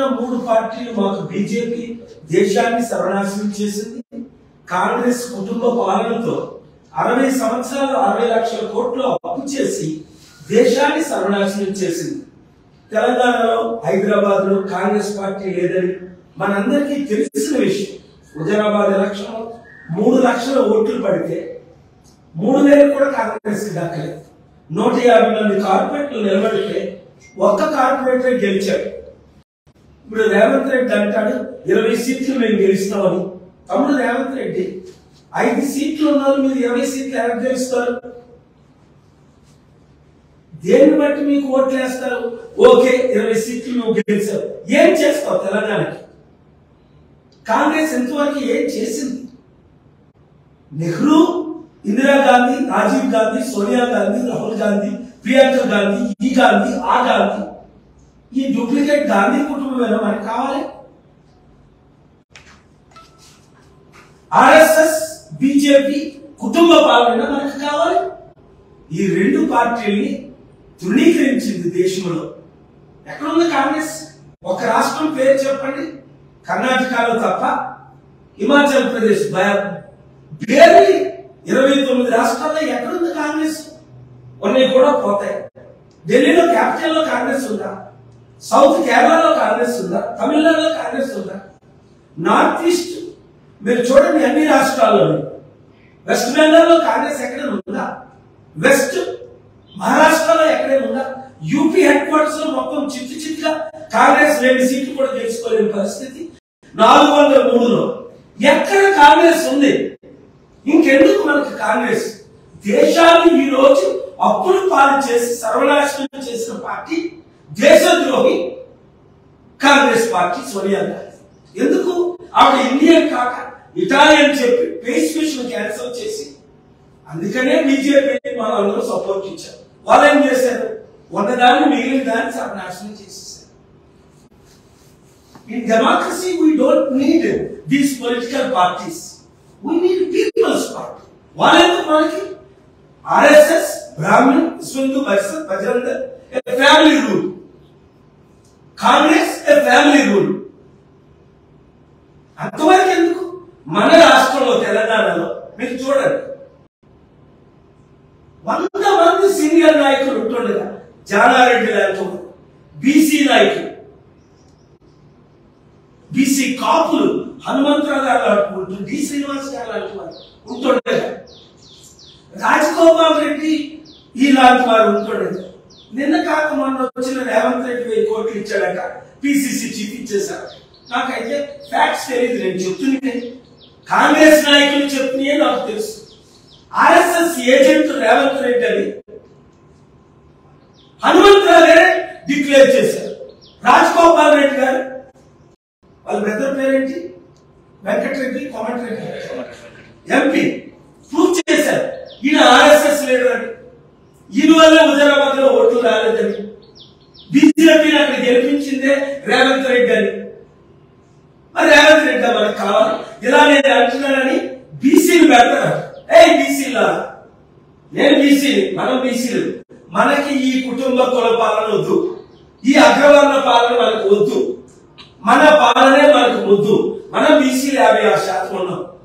మూడు పార్టీలు మాకు బీజేపీ దేశాన్ని సర్వనాశనం చేసింది కాంగ్రెస్ కుటుంబ పాలనతో అరవై సంవత్సరాలు అరవై లక్షల కోట్లు అప్పు చేసి దేశాన్ని సర్వనాశనం చేసింది తెలంగాణలో హైదరాబాద్ లో కాంగ్రెస్ పార్టీ లేదని మనందరికీ తెలిసిన విషయం హుజరాబాద్ ఎలక్షన్ మూడు లక్షల ఓట్లు పడితే మూడు వేలు కూడా కాంగ్రెస్ కి దక్కలేదు నూట యాభై మంది కార్పొరేట్లు నిలబడితే ఒక్క కార్పొరేటర్ గెలిచాడు ఇప్పుడు రేవంత్ రెడ్డి అంటాడు ఇరవై సీట్లు మేము గెలుస్తామని తమ్ముడు రేవంత్ రెడ్డి ఐదు సీట్లు ఉన్నారు మీరు ఇరవై సీట్లు ఎలా గెలుస్తారు దేన్ని బట్టి మీకు ఓట్లు వేస్తారు ఓకే ఇరవై సీట్లు నువ్వు గెలిచావు ఏం చేస్తావు తెలంగాణకి కాంగ్రెస్ ఎంతవరకు ఏం చేసింది నెహ్రూ ఇందిరాగాంధీ రాజీవ్ గాంధీ సోనియా గాంధీ రాహుల్ గాంధీ ప్రియాంక గాంధీ ఈ గాంధీ ఆ గాంధీ ఈ డూప్లికేట్ గాంధీ కుటుంబమేనా మనకి కావాలి ఆర్ఎస్ఎస్ బీజేపీ కుటుంబ పాలన మనకు కావాలి ఈ రెండు పార్టీల్ని తృణీకరించింది దేశంలో ఎక్కడుంది కాంగ్రెస్ ఒక రాష్ట్రం పేరు చెప్పండి కర్ణాటకలో తప్ప హిమాచల్ ప్రదేశ్ బేరీ ఇరవై తొమ్మిది రాష్ట్రాల్లో ఎక్కడుంది కాంగ్రెస్ కొన్ని కూడా పోతాయి ఢిల్లీలో క్యాపిటల్ లో కాంగ్రెస్ ఉందా సౌత్ కేరళలో కాంగ్రెస్ ఉందా తమిళనాడులో కాంగ్రెస్ ఉందా నార్త్ ఈస్ట్ మీరు చూడండి అన్ని రాష్ట్రాల్లోనూ వెస్ట్ బెంగాల్లో కాంగ్రెస్ ఎక్కడైనా ఉందా వెస్ట్ మహారాష్ట్రలో ఎక్కడైనా ఉందా యూపీ హెడ్ క్వార్టర్స్ లో మొత్తం చిత్తు చిత్తుగా కాంగ్రెస్ రెండు సీట్లు కూడా గెలుచుకోలేని పరిస్థితి నాలుగు వందల మూడులో ఎక్కడ కాంగ్రెస్ ఉంది ఇంకెందుకు మనకి కాంగ్రెస్ దేశాన్ని ఈ రోజు అప్పులు పాలు చేసి సర్వనాశనం చేసిన పార్టీ దేశద్రోహి కాంగ్రెస్ పార్టీ సోనియా గాంధీ ఎందుకు ఆవిడ ఇండియన్ కాక ఇటాలియన్ చెప్పి పేస్ మిషన్ క్యాన్సిల్ చేసి అందుకనే బీజేపీ మనందరూ సపోర్ట్ ఇచ్చారు వాళ్ళు ఏం చేశారు ఉన్నదాన్ని మిగిలిన దాన్ని సర్వనాశనం చేసేసారు In democracy, we don't need these political parties. We need people's party. వాళ్ళెందుకు మనకి ఆర్ఎస్ఎస్ బ్రాహ్మణ్ విశ్వందు పరిషత్ బజరంగ ఫ్యామిలీ రూల్ కాంగ్రెస్ ఏ ఫ్యామిలీ రూల్ అంతవరకు ఎందుకు మన రాష్ట్రంలో తెలంగాణలో మీరు చూడండి వంద మంది సీనియర్ నాయకులు ఉంటుండగా జానారెడ్డి లాంటి బీసీ నాయకులు బీసీ కాపులు హనుమంతరావు గారు లాంటి ఉంటూ డి శ్రీనివాస్ గారు లాంటి వారు ఉంటుండగా రాజగోపాల్ రెడ్డి ఇలాంటి వారు ఉంటుండగా నిన్న కాక మొన్న వచ్చిన రేవంత్ రెడ్డి వెయ్యి కోట్లు ఇచ్చాడట పిసిసి చీఫ్ ఇచ్చేశారు నాకైతే ఫ్యాక్ట్స్ తెలియదు నేను చెప్తుంటే కాంగ్రెస్ నాయకులు చెప్తున్నాయే నాకు తెలుసు ఆర్ఎస్ఎస్ ఏజెంట్ రేవంత్ రెడ్డి అని హనుమంతరావు గారే డిక్లేర్ చేశారు రాజగోపాల్ రెడ్డి గారు వాళ్ళ బ్రదర్ పేరేంటి వెంకటరెడ్డి కోమటిరెడ్డి ఎంపీ ప్రూవ్ చేశారు ఈయన ఆర్ఎస్ఎస్ లీడర్ అని ఈయన వల్ల హుజరాబాద్ లో ఓట్లు రాలేదని బీజేపీని అక్కడ గెలిపించిందే రేవంత్ రెడ్డి అని మరి రేవంత్ రెడ్డి మనకు కావాలి ఇలా నేను అంటున్నానని బీసీలు పెడతారు ఏ బీసీలా నేను బీసీని మనం బీసీలు మనకి ఈ కుటుంబ కుల పాలన వద్దు ఈ అగ్రవర్ణ పాలన మనకు వద్దు మన పాలనే మనకు వద్దు మనం బీసీలు యాభై ఆరు శాతం ఉన్నాం